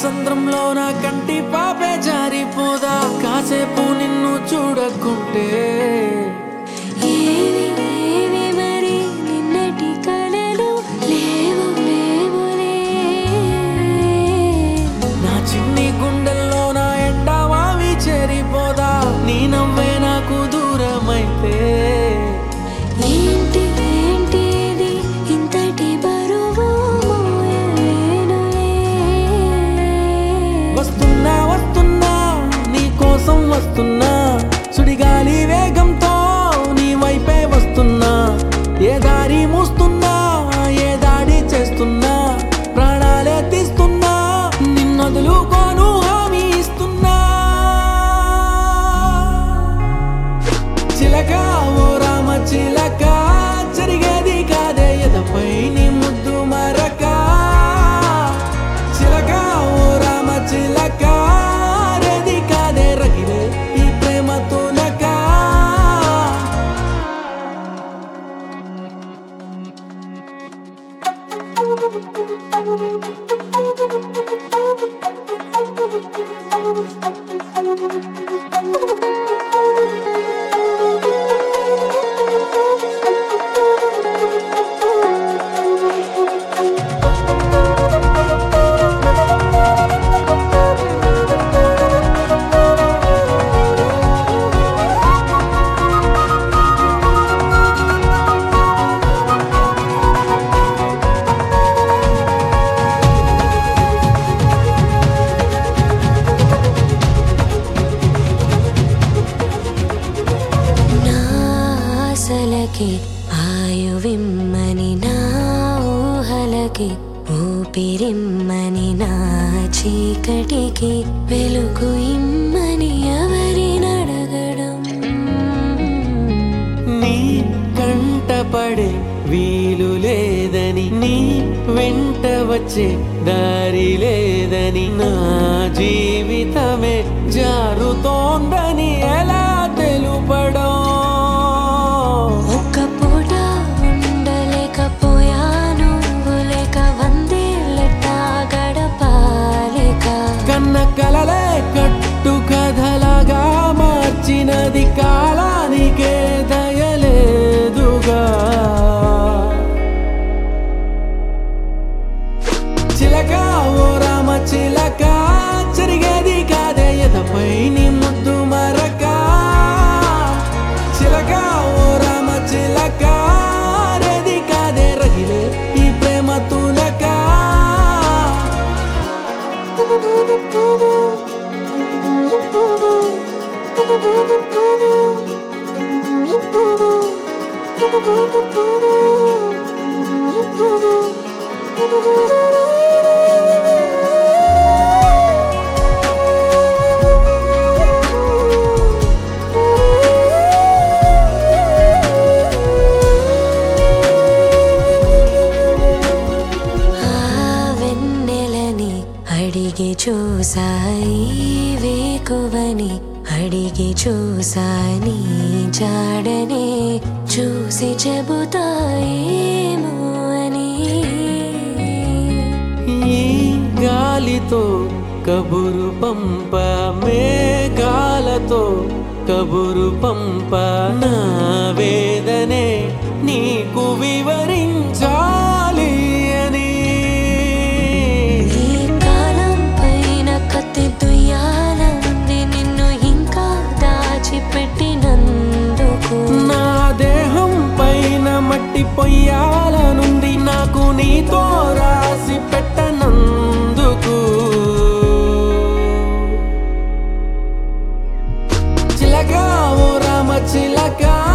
సంద్రంలో నా కంటి పాపే జారిపోదా కాసేపు నిన్ను చూడకుంటే ఏవి ఏవి మరి నిన్నటి కలలు లేవు లేవులే నా చిన్ని గుండెల్లో నా ఎండమావి చేరిపోదా నీ నవ్వే నాకు దూరమైతే ఏంటి ఏంటి ఇది ఇంతటి బరువు మోయలేనులే వస్తున్నా వస్తున్నా నీ కోసం వస్తున్నా సుడిగాలి వేగంతో నీ వైపే వస్తున్నా ఏ దారి మూస్తున్నా ఏ దాడి చేస్తున్నా ప్రాణాలే తీస్తున్నా నిన్నొదులుకోను హామీ ఇస్తున్నా చిలక ఓ రామ చిలక జరిగేది కాదే ఎదపై నీ ముద్దు మరక చిలక ఓ రామ చిలక రేది కాదే రగిలే ఈ ప్రేమ తునక నా ఆశలకి ఆయువిమ్మని నా ఊహలకి ఊపిరిమ్మని నా చీకటికి వెలుగు ఇమ్మని ఎవరినడగడం నీ కంట పడే వీలు లేదని నీ వెంట వచ్చే దారి లేదని నా జీవితమే జారుతోందని ఎలా తెలుపడం ఒక్క పూట ఉండలేకపోయాను లేక వందేళ్ళట గడపాలిక కన్న కలలే కట్టు కథలాగా మార్చినది కాలానికే దయలేదుగా చిలక ఓ రామ చిలక జరిగేది కాదే ఎదపై నీ ముద్దు మరక చిలక ఓ రామ చిలక రేది కాదే రగిలే ఈ ప్రేమ తునక ఆ వెన్నెలని అడిగి చూసాయి వేకువని అడిగి చూసాని జాడనే చూసి చెబుతాయేమో అని ఈ గాలితో కబురు పంప మేఘాలతో కబురు పంప నా వేదనే నీకు వివరించాలి అని ఈ కాలం పైన కత్తి దుయ్యాలంది నిన్ను ఇంకా దాచిపెట్టినందుకు నా దేహం పైన మట్టి పొయ్యాలనుంది నాకు నీతో రాసి పెట్టనందుకు చిలక ఓ రామ చిలక